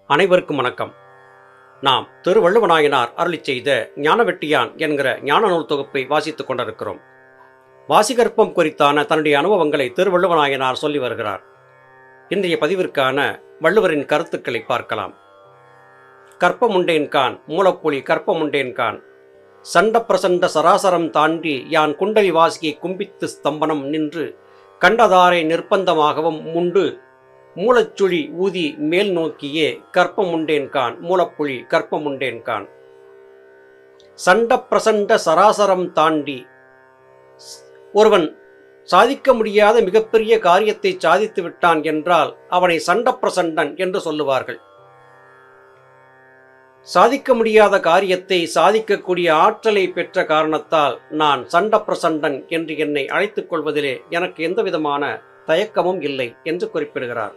அனைவருக்கும் வணக்கம் நாம் திருவள்ளுவநாயனார் அருளிச் செய்த ஞானவெட்டியான் என்கிற ஞான நூல் தொகுப்பை வாசித்துக் கொண்டிருக்கிறோம் வாசிகற்பம் குறித்தான தன்னுடைய அனுபவங்களை திருவள்ளுவநாயனார் சொல்லி வருகிறார் இன்றைய பதிவிற்கான வள்ளுவரின் கருத்துக்களை பார்க்கலாம் கற்பமுண்டேன்கான் மூலப்புலி கற்பமுண்டேன்கான் சண்ட பிரசண்ட சராசரம் தாண்டி யான் குண்டலி வாசியை கும்பித்து ஸ்தம்பனம் நின்று கண்டதாரை நிர்பந்தமாகவும் முண்டு மூலச்சுழி ஊதி மேல் நோக்கியே கற்பமுண்டேன்கான் மூலப்புழி கற்பமுண்டேன்கான் சண்ட பிரசண்ட சராசரம் தாண்டி ஒருவன் சாதிக்க முடியாத மிகப்பெரிய காரியத்தை சாதித்து விட்டான் என்றால் அவனை சண்ட பிரசண்டன் என்று சொல்லுவார்கள் சாதிக்க முடியாத காரியத்தை சாதிக்கக்கூடிய ஆற்றலை பெற்ற காரணத்தால் நான் சண்ட பிரசண்டன் என்று என்னை அழைத்துக் கொள்வதிலே எனக்கு எந்த விதமான தயக்கமும் இல்லை என்று குறிப்பிடுகிறார்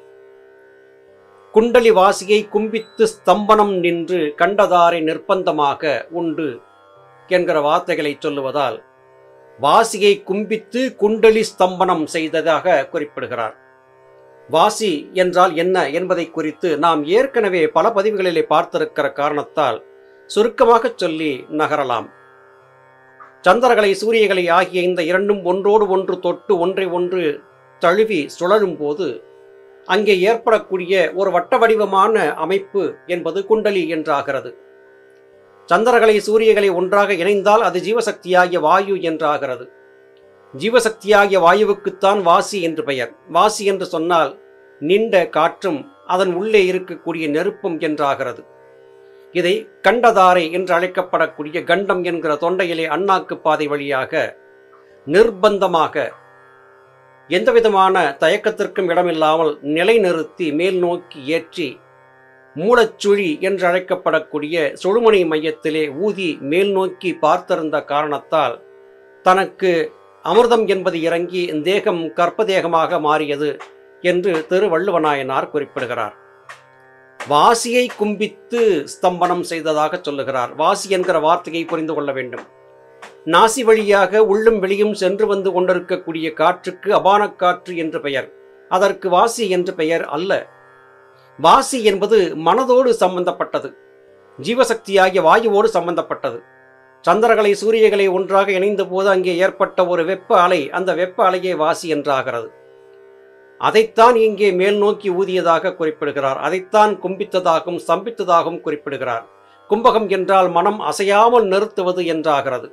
குண்டலி வாசியை கும்பித்து ஸ்தம்பனம் நின்று கண்டதாரை நிர்பந்தமாக உண்டு என்கிற வார்த்தைகளை சொல்லுவதால் வாசியை கும்பித்து குண்டலி ஸ்தம்பனம் செய்ததாக குறிப்பிடுகிறார் வாசி என்றால் என்ன என்பதை குறித்து நாம் ஏற்கனவே பல பதிவுகளிலே பார்த்திருக்கிற காரணத்தால் சுருக்கமாக சொல்லி நகரலாம் சந்திரகளை சூரியகளை ஆகிய இந்த இரண்டும் ஒன்றோடு ஒன்று தொட்டு ஒன்றை ஒன்று தழுவி சுழலும் போது அங்கே ஏற்படக்கூடிய ஒரு வட்ட வடிவமான அமைப்பு என்பது குண்டலி என்றாகிறது சந்திரகளை சூரியகளை ஒன்றாக இணைந்தால் அது ஜீவசக்தியாகிய வாயு என்றாகிறது ஜீவசக்தியாகிய வாயுவுக்குத்தான் வாசி என்று பெயர் வாசி என்று சொன்னால் நின்ற காற்றும் அதன் உள்ளே இருக்கக்கூடிய நெருப்பும் என்றாகிறது இதை கண்டதாரை என்று அழைக்கப்படக்கூடிய கண்டம் என்கிற தொண்டையிலே அண்ணாக்கு பாதை வழியாக நிர்பந்தமாக எந்தவிதமான தயக்கத்திற்கும் இடமில்லாமல் நிலைநிறுத்தி மேல் நோக்கி ஏற்றி மூலச்சுழி என்று அழைக்கப்படக்கூடிய சுழுமணி மையத்திலே ஊதி மேல் நோக்கி பார்த்திருந்த காரணத்தால் தனக்கு அமிர்தம் என்பது இறங்கி தேகம் கற்பதேகமாக மாறியது என்று திருவள்ளுவநாயனார் குறிப்பிடுகிறார் வாசியை கும்பித்து ஸ்தம்பனம் செய்ததாக சொல்லுகிறார் வாசி என்கிற வார்த்தையை புரிந்து கொள்ள வேண்டும் நாசி வழியாக உள்ளும் வெளியும் சென்று வந்து கொண்டிருக்கக்கூடிய காற்றுக்கு அபானக்காற்று என்று பெயர் அதற்கு வாசி என்று பெயர் அல்ல வாசி என்பது மனதோடு சம்பந்தப்பட்டது ஜீவசக்தியாகிய வாயுவோடு சம்பந்தப்பட்டது சந்திரகளை சூரியகளை ஒன்றாக இணைந்த போது அங்கே ஏற்பட்ட ஒரு வெப்ப அலை அந்த வெப்ப அலையே வாசி என்றாகிறது அதைத்தான் இங்கே மேல் நோக்கி ஊதியதாக குறிப்பிடுகிறார் அதைத்தான் கும்பித்ததாகவும் ஸ்தம்பித்ததாகவும் குறிப்பிடுகிறார் கும்பகம் என்றால் மனம் அசையாமல் நிறுத்துவது என்றாகிறது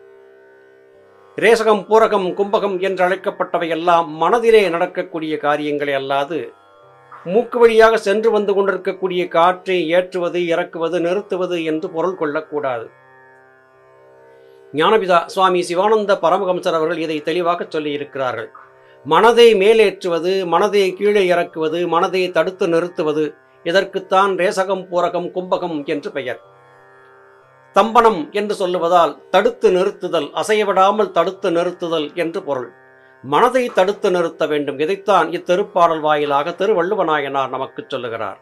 ரேசகம் பூரகம் கும்பகம் என்று அழைக்கப்பட்டவை எல்லாம் மனதிலே நடக்கக்கூடிய காரியங்களே அல்லாது மூக்கு வழியாக சென்று வந்து கொண்டிருக்கக்கூடிய காற்றை ஏற்றுவது இறக்குவது நிறுத்துவது என்று பொருள் கொள்ளக்கூடாது ஞானபிதா சுவாமி சிவானந்த பரமஹம்சர் அவர்கள் இதை தெளிவாக சொல்லியிருக்கிறார்கள் மனதை மேலேற்றுவது மனதை கீழே இறக்குவது மனதை தடுத்து நிறுத்துவது இதற்குத்தான் ரேசகம் பூரகம் கும்பகம் என்று பெயர் தம்பனம் என்று சொல்லுவதால் தடுத்து நிறுத்துதல் அசையவிடாமல் தடுத்து நிறுத்துதல் என்று பொருள் மனதை தடுத்து நிறுத்த வேண்டும் இதைத்தான் இத்திருப்பாடல் வாயிலாக திருவள்ளுவநாயனார் நமக்கு சொல்லுகிறார்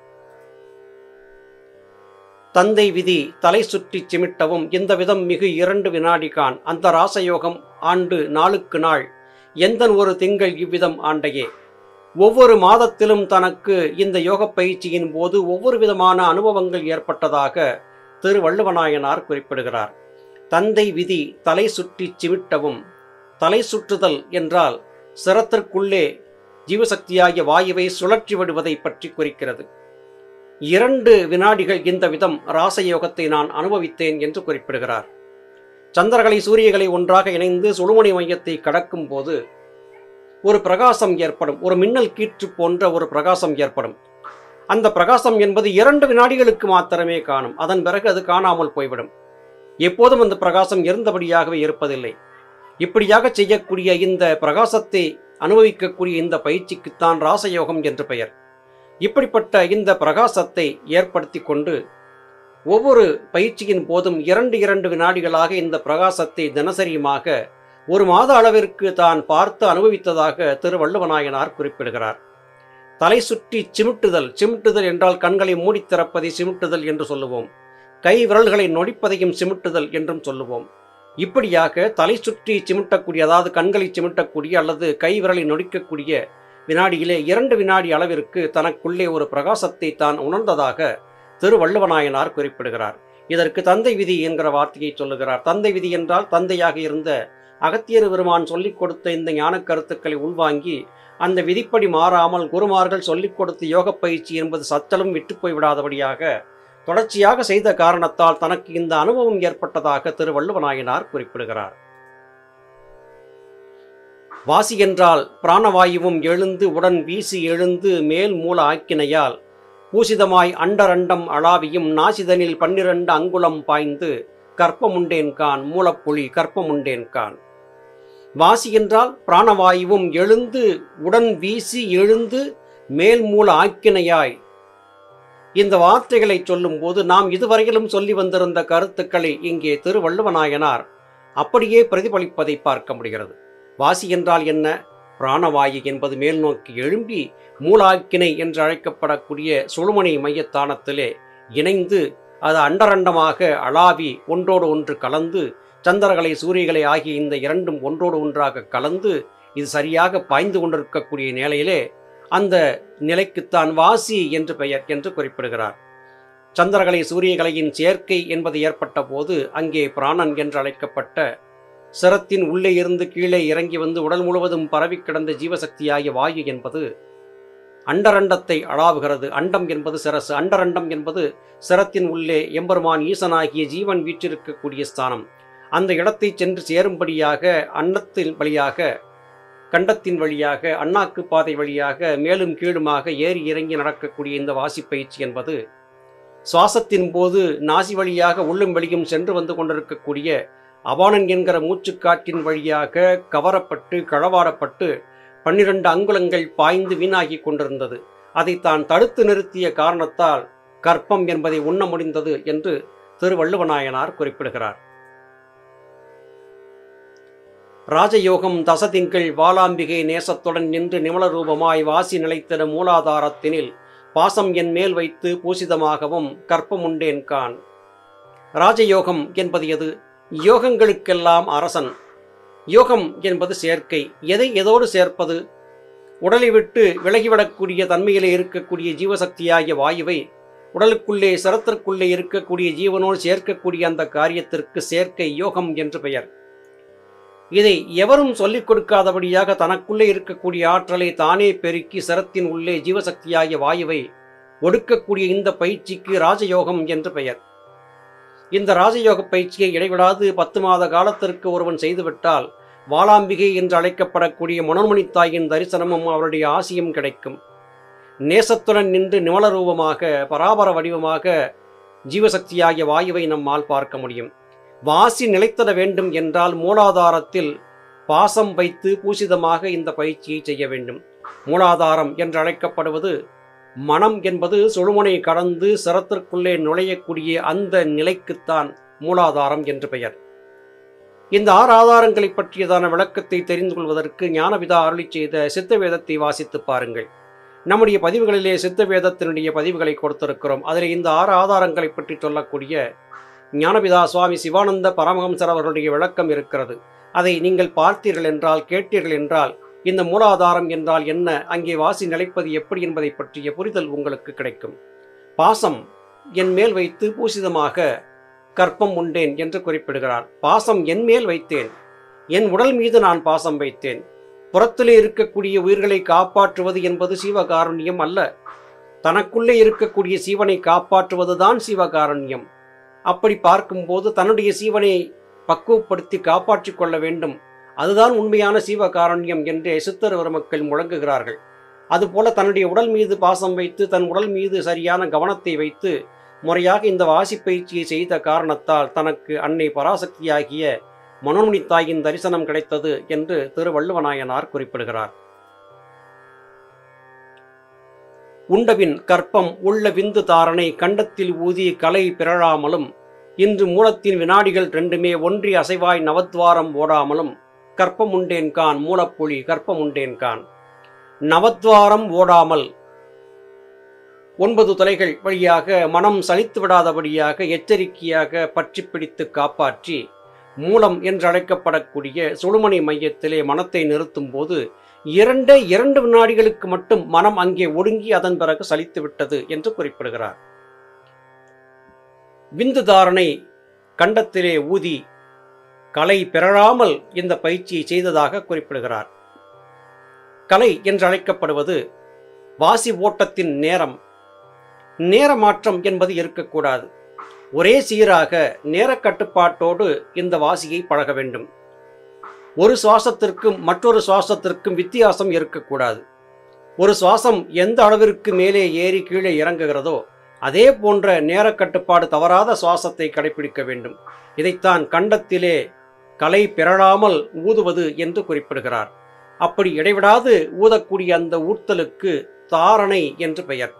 தந்தை விதி தலை சுற்றி சிமிட்டவும் இந்த விதம் மிகு இரண்டு வினாடிகான் அந்த ராசயோகம் ஆண்டு நாளுக்கு நாள் எந்தன் ஒரு திங்கள் இவ்விதம் ஆண்டையே ஒவ்வொரு மாதத்திலும் தனக்கு இந்த யோக பயிற்சியின் போது ஒவ்வொரு விதமான அனுபவங்கள் ஏற்பட்டதாக திருவள்ளுவநாயனார் குறிப்பிடுகிறார் தந்தை விதி தலை சுற்றி சிமிட்டவும் தலை சுற்றுதல் என்றால் சிரத்திற்குள்ளே ஜீவசக்தியாகிய வாயுவை சுழற்றி விடுவதை பற்றி குறிக்கிறது இரண்டு வினாடிகள் இந்த விதம் ராசயோகத்தை நான் அனுபவித்தேன் என்று குறிப்பிடுகிறார் சந்திரகளை சூரியகளை ஒன்றாக இணைந்து சுழுமணி மையத்தை கடக்கும் போது ஒரு பிரகாசம் ஏற்படும் ஒரு மின்னல் கீற்று போன்ற ஒரு பிரகாசம் ஏற்படும் அந்த பிரகாசம் என்பது இரண்டு வினாடிகளுக்கு மாத்திரமே காணும் அதன் பிறகு அது காணாமல் போய்விடும் எப்போதும் அந்த பிரகாசம் இருந்தபடியாகவே இருப்பதில்லை இப்படியாக செய்யக்கூடிய இந்த பிரகாசத்தை அனுபவிக்கக்கூடிய இந்த பயிற்சிக்குத்தான் ராசயோகம் என்று பெயர் இப்படிப்பட்ட இந்த பிரகாசத்தை ஏற்படுத்தி கொண்டு ஒவ்வொரு பயிற்சியின் போதும் இரண்டு இரண்டு வினாடிகளாக இந்த பிரகாசத்தை தினசரியுமாக ஒரு மாத அளவிற்கு தான் பார்த்து அனுபவித்ததாக திருவள்ளுவநாயனார் குறிப்பிடுகிறார் தலை சுற்றி சிமிட்டுதல் சிமிட்டுதல் என்றால் கண்களை மூடித் திறப்பதை சிமிட்டுதல் என்று சொல்லுவோம் கை விரல்களை நொடிப்பதையும் சிமிட்டுதல் என்றும் சொல்லுவோம் இப்படியாக தலை சுற்றி சிமிட்டக்கூடிய அதாவது கண்களை சிமிட்டக்கூடிய அல்லது கை விரலை நொடிக்கக்கூடிய வினாடியிலே இரண்டு வினாடி அளவிற்கு தனக்குள்ளே ஒரு பிரகாசத்தை தான் உணர்ந்ததாக திருவள்ளுவநாயனார் குறிப்பிடுகிறார் இதற்கு தந்தை விதி என்கிற வார்த்தையை சொல்லுகிறார் தந்தை விதி என்றால் தந்தையாக இருந்த அகத்தியர் பெருமான் சொல்லிக் கொடுத்த இந்த ஞான கருத்துக்களை உள்வாங்கி அந்த விதிப்படி மாறாமல் குருமார்கள் சொல்லிக் கொடுத்த யோக பயிற்சி என்பது சத்தலும் விட்டு போய்விடாதபடியாக தொடர்ச்சியாக செய்த காரணத்தால் தனக்கு இந்த அனுபவம் ஏற்பட்டதாக திருவள்ளுவநாயனார் குறிப்பிடுகிறார் வாசி என்றால் பிராணவாயுவும் எழுந்து உடன் வீசி எழுந்து மேல் மூல ஆக்கினையால் பூசிதமாய் அண்டரண்டம் அளாவியும் நாசிதனில் பன்னிரண்டு அங்குலம் பாய்ந்து கற்பமுண்டேன் கான் மூலப்புலி கற்பமுண்டேன் கான் வாசி என்றால் பிராணவாயுவும் எழுந்து உடன் வீசி எழுந்து மேல் மூல ஆக்கினையாய் இந்த வார்த்தைகளை சொல்லும்போது நாம் இதுவரையிலும் சொல்லி வந்திருந்த கருத்துக்களை இங்கே திருவள்ளுவநாயனார் அப்படியே பிரதிபலிப்பதை பார்க்க முடிகிறது வாசி என்றால் என்ன பிராணவாயு என்பது மேல் நோக்கி எழும்பி மூலாக்கினை என்று அழைக்கப்படக்கூடிய சுழுமணி மையத்தானத்திலே இணைந்து அது அண்டரண்டமாக அளாவி ஒன்றோடு ஒன்று கலந்து சந்திரகலை சூரியகலை ஆகிய இந்த இரண்டும் ஒன்றோடு ஒன்றாக கலந்து இது சரியாக பாய்ந்து கொண்டிருக்கக்கூடிய நிலையிலே அந்த நிலைக்குத்தான் வாசி என்று பெயர் என்று குறிப்பிடுகிறார் சந்திரகலை சூரியகலையின் சேர்க்கை என்பது ஏற்பட்ட போது அங்கே பிராணன் என்று அழைக்கப்பட்ட சிரத்தின் உள்ளே இருந்து கீழே இறங்கி வந்து உடல் முழுவதும் பரவி கிடந்த ஜீவசக்தியாகிய வாயு என்பது அண்டரண்டத்தை அளாவுகிறது அண்டம் என்பது சிரசு அண்டரண்டம் என்பது சிரத்தின் உள்ளே எம்பெருமான் ஈசனாகிய ஜீவன் வீற்றிருக்கக்கூடிய ஸ்தானம் அந்த இடத்தை சென்று சேரும்படியாக அன்னத்தின் வழியாக கண்டத்தின் வழியாக அண்ணாக்கு பாதை வழியாக மேலும் கீழுமாக ஏறி இறங்கி நடக்கக்கூடிய இந்த வாசி பயிற்சி என்பது சுவாசத்தின் போது நாசி வழியாக உள்ளும் வெளியும் சென்று வந்து கொண்டிருக்கக்கூடிய அபானன் என்கிற மூச்சுக்காற்றின் வழியாக கவரப்பட்டு களவாடப்பட்டு பன்னிரண்டு அங்குலங்கள் பாய்ந்து வீணாகி கொண்டிருந்தது அதை தான் தடுத்து நிறுத்திய காரணத்தால் கற்பம் என்பதை உண்ண முடிந்தது என்று திருவள்ளுவநாயனார் குறிப்பிடுகிறார் ராஜயோகம் தசதிங்கள் வாலாம்பிகை நேசத்துடன் நின்று நிமல ரூபமாய் வாசி நிலைத்திட மூலாதாரத்தினில் பாசம் என் மேல் வைத்து பூசிதமாகவும் கற்பமுண்டேன் கான் ராஜயோகம் என்பது எது யோகங்களுக்கெல்லாம் அரசன் யோகம் என்பது சேர்க்கை எதை எதோடு சேர்ப்பது உடலை விட்டு விலகிவிடக்கூடிய தன்மையிலே இருக்கக்கூடிய ஜீவசக்தியாகிய வாயுவை உடலுக்குள்ளே சரத்திற்குள்ளே இருக்கக்கூடிய ஜீவனோடு சேர்க்கக்கூடிய அந்த காரியத்திற்கு சேர்க்கை யோகம் என்று பெயர் இதை எவரும் சொல்லிக் கொடுக்காதபடியாக தனக்குள்ளே இருக்கக்கூடிய ஆற்றலை தானே பெருக்கி சரத்தின் உள்ளே ஜீவசக்தியாகிய வாயுவை ஒடுக்கக்கூடிய இந்த பயிற்சிக்கு ராஜயோகம் என்று பெயர் இந்த ராஜயோக பயிற்சியை இடைவிடாது பத்து மாத காலத்திற்கு ஒருவன் செய்துவிட்டால் வாளாம்பிகை என்று அழைக்கப்படக்கூடிய மனோன்மணி தாயின் தரிசனமும் அவருடைய ஆசியும் கிடைக்கும் நேசத்துடன் நின்று நிமல ரூபமாக பராபர வடிவமாக ஜீவசக்தியாகிய வாயுவை நம்மால் பார்க்க முடியும் வாசி நிலைத்திட வேண்டும் என்றால் மூலாதாரத்தில் பாசம் வைத்து பூசிதமாக இந்த பயிற்சியை செய்ய வேண்டும் மூலாதாரம் என்று அழைக்கப்படுவது மனம் என்பது சுழுமுனை கடந்து சிரத்திற்குள்ளே நுழையக்கூடிய அந்த நிலைக்குத்தான் மூலாதாரம் என்று பெயர் இந்த ஆறு ஆதாரங்களை பற்றியதான விளக்கத்தை தெரிந்து கொள்வதற்கு ஞானவிதா அருளி செய்த சித்த வேதத்தை வாசித்து பாருங்கள் நம்முடைய பதிவுகளிலே சித்த வேதத்தினுடைய பதிவுகளை கொடுத்திருக்கிறோம் அதில் இந்த ஆறு ஆதாரங்களை பற்றி சொல்லக்கூடிய ஞானபிதா சுவாமி சிவானந்த பரமஹம்சர் அவர்களுடைய விளக்கம் இருக்கிறது அதை நீங்கள் பார்த்தீர்கள் என்றால் கேட்டீர்கள் என்றால் இந்த மூலாதாரம் என்றால் என்ன அங்கே வாசி நிலைப்பது எப்படி என்பதை பற்றிய புரிதல் உங்களுக்கு கிடைக்கும் பாசம் என் மேல் வைத்து பூசிதமாக கற்பம் உண்டேன் என்று குறிப்பிடுகிறார் பாசம் என் மேல் வைத்தேன் என் உடல் மீது நான் பாசம் வைத்தேன் புறத்திலே இருக்கக்கூடிய உயிர்களை காப்பாற்றுவது என்பது சீவகாருண்யம் அல்ல தனக்குள்ளே இருக்கக்கூடிய சீவனை காப்பாற்றுவதுதான் சீவகாருண்யம் அப்படி பார்க்கும்போது தன்னுடைய சீவனை பக்குவப்படுத்தி காப்பாற்றிக் கொள்ள வேண்டும் அதுதான் உண்மையான சீவகாரண்யம் என்றே சித்தர் மக்கள் முழங்குகிறார்கள் அதுபோல தன்னுடைய உடல் மீது பாசம் வைத்து தன் உடல் மீது சரியான கவனத்தை வைத்து முறையாக இந்த வாசி பயிற்சியை செய்த காரணத்தால் தனக்கு அன்னை பராசக்தியாகிய மனோன்மணி தாயின் தரிசனம் கிடைத்தது என்று திருவள்ளுவநாயனார் குறிப்பிடுகிறார் உண்டபின் கற்பம் உள்ள விந்து தாரணை கண்டத்தில் ஊதி கலை பிறழாமலும் இன்று மூலத்தின் வினாடிகள் ரெண்டுமே ஒன்றி அசைவாய் நவத்வாரம் ஓடாமலும் கற்பம் உண்டேன் கான் மூலப்புலி கற்பம் உண்டேன் கான் நவத்வாரம் ஓடாமல் ஒன்பது தலைகள் வழியாக மனம் சலித்து விடாதபடியாக எச்சரிக்கையாக பற்றி பிடித்து காப்பாற்றி மூலம் என்று அழைக்கப்படக்கூடிய சுழுமணி மையத்திலே மனத்தை நிறுத்தும் போது இரண்டே இரண்டு வினாடிகளுக்கு மட்டும் மனம் அங்கே ஒடுங்கி அதன் பிறகு சலித்து விட்டது என்று குறிப்பிடுகிறார் விந்து தாரணை கண்டத்திலே ஊதி கலை பெறலாமல் இந்த பயிற்சியை செய்ததாக குறிப்பிடுகிறார் கலை என்று அழைக்கப்படுவது வாசி ஓட்டத்தின் நேரம் நேர மாற்றம் என்பது இருக்கக்கூடாது ஒரே சீராக நேர கட்டுப்பாட்டோடு இந்த வாசியை பழக வேண்டும் ஒரு சுவாசத்திற்கும் மற்றொரு சுவாசத்திற்கும் வித்தியாசம் இருக்கக்கூடாது ஒரு சுவாசம் எந்த அளவிற்கு மேலே ஏறி கீழே இறங்குகிறதோ அதே போன்ற நேர கட்டுப்பாடு தவறாத சுவாசத்தை கடைபிடிக்க வேண்டும் இதைத்தான் கண்டத்திலே கலை பெறலாமல் ஊதுவது என்று குறிப்பிடுகிறார் அப்படி இடைவிடாது ஊதக்கூடிய அந்த ஊர்த்தலுக்கு தாரணை என்று பெயர்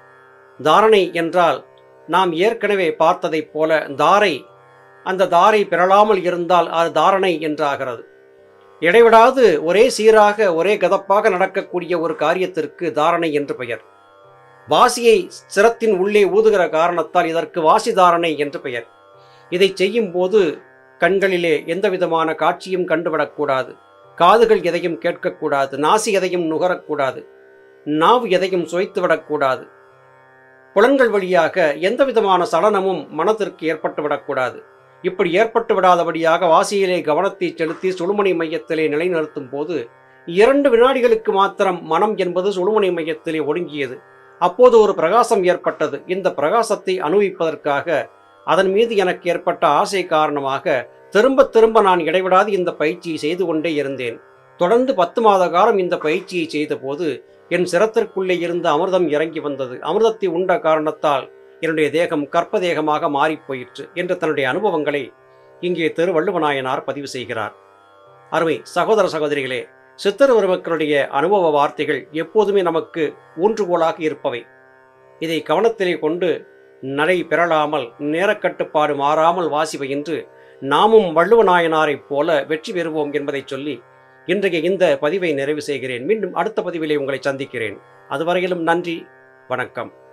தாரணை என்றால் நாம் ஏற்கனவே பார்த்ததைப் போல தாரை அந்த தாரை பெறலாமல் இருந்தால் அது தாரணை என்றாகிறது இடைவிடாது ஒரே சீராக ஒரே கதப்பாக நடக்கக்கூடிய ஒரு காரியத்திற்கு தாரணை என்று பெயர் வாசியை சிரத்தின் உள்ளே ஊதுகிற காரணத்தால் இதற்கு வாசி தாரணை என்று பெயர் இதை செய்யும் போது கண்களிலே எந்த விதமான காட்சியும் கண்டுவிடக்கூடாது காதுகள் எதையும் கேட்கக்கூடாது நாசி எதையும் நுகரக்கூடாது நாவு எதையும் சுவைத்துவிடக்கூடாது புலன்கள் வழியாக எந்த விதமான சலனமும் மனத்திற்கு ஏற்பட்டுவிடக்கூடாது இப்படி ஏற்பட்டு விடாதபடியாக வாசியிலே கவனத்தை செலுத்தி சுழுமணி மையத்திலே நிலைநிறுத்தும் போது இரண்டு வினாடிகளுக்கு மாத்திரம் மனம் என்பது சுழுமணி மையத்திலே ஒடுங்கியது அப்போது ஒரு பிரகாசம் ஏற்பட்டது இந்த பிரகாசத்தை அனுபவிப்பதற்காக அதன் மீது எனக்கு ஏற்பட்ட ஆசை காரணமாக திரும்ப திரும்ப நான் இடைவிடாது இந்த பயிற்சியை செய்து கொண்டே இருந்தேன் தொடர்ந்து பத்து மாத காலம் இந்த பயிற்சியை செய்தபோது என் சிரத்திற்குள்ளே இருந்த அமிர்தம் இறங்கி வந்தது அமிர்தத்தை உண்ட காரணத்தால் என்னுடைய தேகம் கற்ப தேகமாக மாறிப் போயிற்று என்ற தன்னுடைய அனுபவங்களை இங்கே திருவள்ளுவநாயனார் பதிவு செய்கிறார் அருமை சகோதர சகோதரிகளே சித்தர் பெருமக்களுடைய அனுபவ வார்த்தைகள் எப்போதுமே நமக்கு ஊன்றுகோலாக இருப்பவை இதை கவனத்திலே கொண்டு நடை பெறலாமல் நேரக்கட்டுப்பாடு மாறாமல் வாசிவை என்று நாமும் வள்ளுவ நாயனாரைப் போல வெற்றி பெறுவோம் என்பதை சொல்லி இன்றைய இந்த பதிவை நிறைவு செய்கிறேன் மீண்டும் அடுத்த பதிவிலே உங்களை சந்திக்கிறேன் அதுவரையிலும் நன்றி வணக்கம்